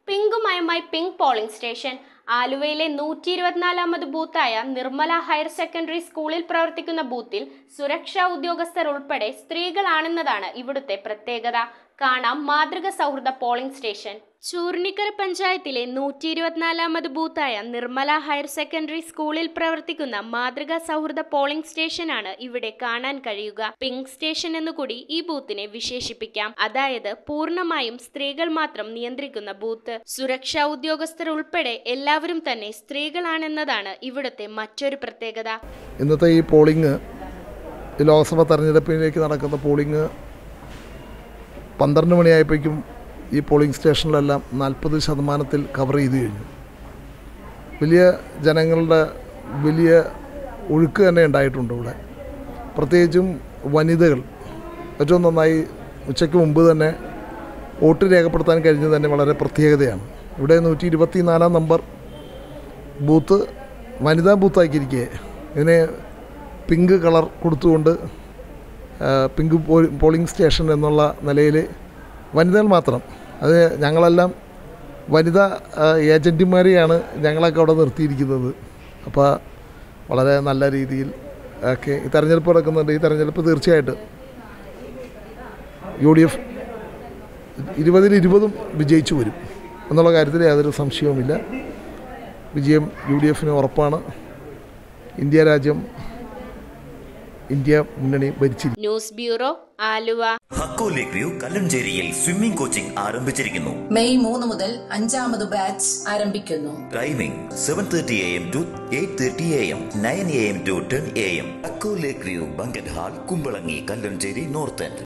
പിങ്കുമയമായി pink polling station ആലുവയിലെ നൂറ്റി ഇരുപത്തിനാലാമത് ബൂത്തായ നിർമ്മല ഹയർ സെക്കൻഡറി സ്കൂളിൽ പ്രവർത്തിക്കുന്ന ബൂത്തിൽ സുരക്ഷാ ഉദ്യോഗസ്ഥർ ഉൾപ്പെടെ സ്ത്രീകളാണെന്നതാണ് ഇവിടുത്തെ പ്രത്യേകത കാണാം മാതൃക സൗഹൃദ പോളിംഗ് സ്റ്റേഷൻ ചൂർണിക്കര പഞ്ചായത്തിലെ നൂറ്റി ഇരുപത്തിനാലാമത് ബൂത്തായ നിർമ്മല ഹയർ സെക്കൻഡറി സ്കൂളിൽ പ്രവർത്തിക്കുന്ന മാതൃകാ സൗഹൃദ പോളിംഗ് സ്റ്റേഷനാണ് ഇവിടെ കാണാൻ കഴിയുക പിങ്ക് സ്റ്റേഷൻ എന്നുകൂടി ഈ ബൂത്തിനെ വിശേഷിപ്പിക്കാം അതായത് പൂർണ്ണമായും സ്ത്രീകൾ മാത്രം നിയന്ത്രിക്കുന്ന ബൂത്ത് സുരക്ഷാ ഉദ്യോഗസ്ഥർ ഉൾപ്പെടെ എല്ലാവരും തന്നെ സ്ത്രീകളാണെന്നതാണ് ഇവിടുത്തെ മറ്റൊരു പ്രത്യേകത ഇന്നത്തെ ഈ പോളിംഗ് ഈ ലോക്സഭ തെരഞ്ഞെടുപ്പിലേക്ക് നടക്കുന്ന പോളിംഗ് പന്ത്രണ്ട് മണിയായപ്പോഴേക്കും ഈ പോളിംഗ് സ്റ്റേഷനിലെല്ലാം നാൽപ്പത് ശതമാനത്തിൽ കവർ ചെയ്ത് കഴിഞ്ഞു വലിയ ജനങ്ങളുടെ വലിയ ഒഴുക്ക് തന്നെ ഉണ്ടായിട്ടുണ്ട് ഇവിടെ പ്രത്യേകിച്ചും വനിതകൾ ഏറ്റവും നന്നായി ഉച്ചയ്ക്ക് മുമ്പ് തന്നെ വോട്ട് രേഖപ്പെടുത്താൻ കഴിഞ്ഞത് തന്നെ വളരെ പ്രത്യേകതയാണ് ഇവിടെ നൂറ്റി ഇരുപത്തി നാലാം നമ്പർ ബൂത്ത് വനിതാ ബൂത്താക്കിയിരിക്കെ ഇതിന് പിങ്ക് കളർ കൊടുത്തുകൊണ്ട് ആ, പിങ്ക് പോ- പോളിംഗ് സ്റ്റേഷൻ എന്നുള്ള നിലയിൽ വനിതകൾ മാത്രം അത് ഞങ്ങളെല്ലാം വനിതാ ആ, ഏജൻറ്റുമാരെയാണ് ഞങ്ങളൊക്കെ അവിടെ നിർത്തിയിരിക്കുന്നത് അപ്പോൾ വളരെ നല്ല രീതിയിൽ ഒക്കെ ഈ തെരഞ്ഞെടുപ്പ് നടക്കുന്നുണ്ട് ഈ തെരഞ്ഞെടുപ്പ് തീർച്ചയായിട്ടും യു ഡി എഫ് ഇരുപതിൽ ഇരുപതും വിജയിച്ചു വരും എന്നുള്ള കാര്യത്തിൽ യാതൊരു സംശയവുമില്ല വിജയം യു ഡി എഫിന് ഉറപ്പാണ് ഇന്ത്യ രാജ്യം ഇന്ത്യ മുന്നണി ഭരിച്ചിരിക്കും ന്യൂസ് ബ്യൂറോ ആലുവ ഹക്കോ ലേക്ക് വ്യൂ കല്ലഞ്ചേരിയിൽ സ്വിമ്മിംഗ് കോച്ചിംഗ് ആരംഭിച്ചിരിക്കുന്നു മെയ് മൂന്ന് മുതൽ അഞ്ചാമത് ബാച്ച് ആരംഭിക്കുന്നു timing seven thirty A M to eight thirty A M nine A M to ten A M ഹക്കോ lake view banquet hall Kumbalangi Kallanchery north end